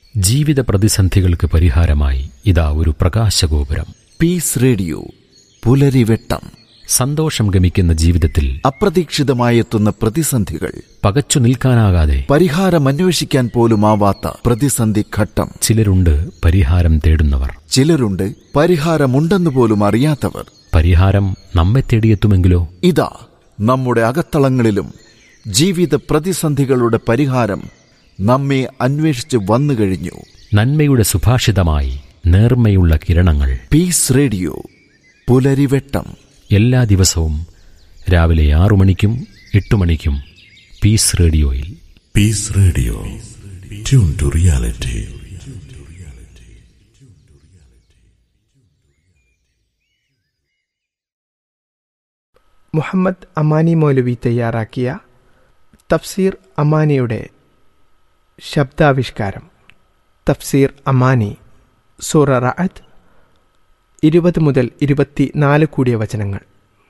ജീവിത പ്രതിസന്ധികൾക്ക് പരിഹാരമായി ഇതാ ഒരു പ്രകാശഗോപുരം പീസ് റേഡിയോ പുലരിവെട്ടം സന്തോഷം ഗമിക്കുന്ന ജീവിതത്തിൽ അപ്രതീക്ഷിതമായെത്തുന്ന പ്രതിസന്ധികൾ പകച്ചു നിൽക്കാനാകാതെ പരിഹാരം അന്വേഷിക്കാൻ പോലുമാവാത്ത പ്രതിസന്ധി ഘട്ടം ചിലരുണ്ട് പരിഹാരം തേടുന്നവർ ചിലരുണ്ട് പരിഹാരമുണ്ടെന്ന് പോലും അറിയാത്തവർ പരിഹാരം നമ്മെ തേടിയെത്തുമെങ്കിലോ ഇതാ നമ്മുടെ അകത്തളങ്ങളിലും ജീവിത പ്രതിസന്ധികളുടെ പരിഹാരം നമ്മെ അന്വേഷിച്ച് വന്നു കഴിഞ്ഞു നന്മയുടെ സുഭാഷിതമായി നേർമ്മയുള്ള കിരണങ്ങൾ പീസ് റേഡിയോ പുലരിവെട്ടം എല്ലാ ദിവസവും രാവിലെ ആറു മണിക്കും എട്ടു മണിക്കും പീസ് റേഡിയോയിൽ Peace Radio. Tune to reality. Muhammad Amani മൗലവി തയ്യാറാക്കിയ തഫ്സീർ അമാനിയുടെ ശബ്ദാവിഷ്കാരം തഫ്സീർ അമാനി സൂറ റഅത്ത് ഇരുപത് മുതൽ ഇരുപത്തി നാല് കൂടിയ വചനങ്ങൾ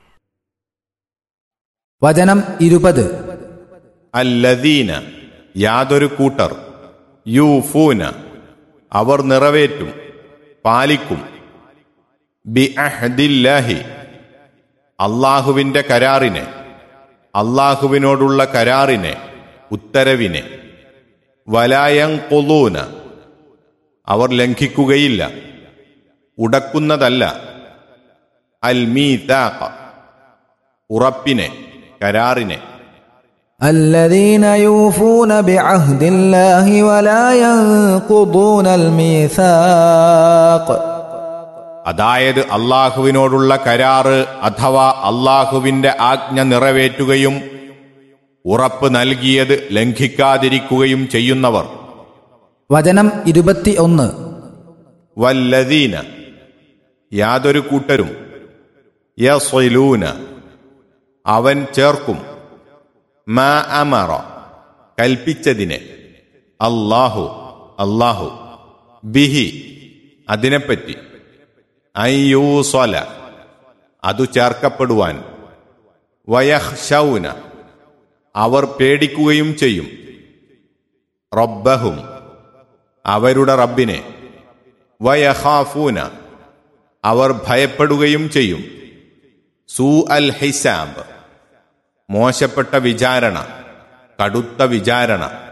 വചനം ഇരുപത് അല്ലദീന യാതൊരു കൂട്ടർ യൂഫൂന അവർ നിറവേറ്റും പാലിക്കും ബി അഹ്ദില്ലാഹി അള്ളാഹുവിന്റെ കരാറിനെ അള്ളാഹുവിനോടുള്ള കരാറിനെ ഉത്തരവിനെ വലായം കൊലൂന അവർ ലംഘിക്കുകയില്ല ഉടക്കുന്നതല്ല അൽ മീതാഖ ഉറപ്പിനെ കരാറിനെ الذين يوفون بعهد الله ولا ينقضون الميثاق അതായത് അള്ളാഹുവിനോടുള്ള കരാറ് അഥവാ അള്ളാഹുവിന്റെ ആജ്ഞ നിറവേറ്റുകയും ഉറപ്പ് നൽകിയത് ലംഘിക്കാതിരിക്കുകയും ചെയ്യുന്നവർ വചനം ഇരുപത്തി ഒന്ന് വല്ലദീന യാതൊരു കൂട്ടരും യസ്വലൂന അവൻ ചേർക്കും മാ അമറ കൽപ്പിച്ചതിനെ അല്ലാഹു അല്ലാഹു ബിഹി അതിനെപ്പറ്റി അയ്യൂസ്വല അതു ചേർക്കപ്പെടുവാൻ വയഹ്ഷൗന അവർ പേടിക്കുകയും ചെയ്യും റബ്ബഹും അവരുടെ റബ്ബിനെ വയഹാഫൂന അവർ ഭയപ്പെടുകയും ചെയ്യും സൂ അൽ ഹിസാബ് മോശപ്പെട്ട വിചാരണ കടുത്ത വിചാരണ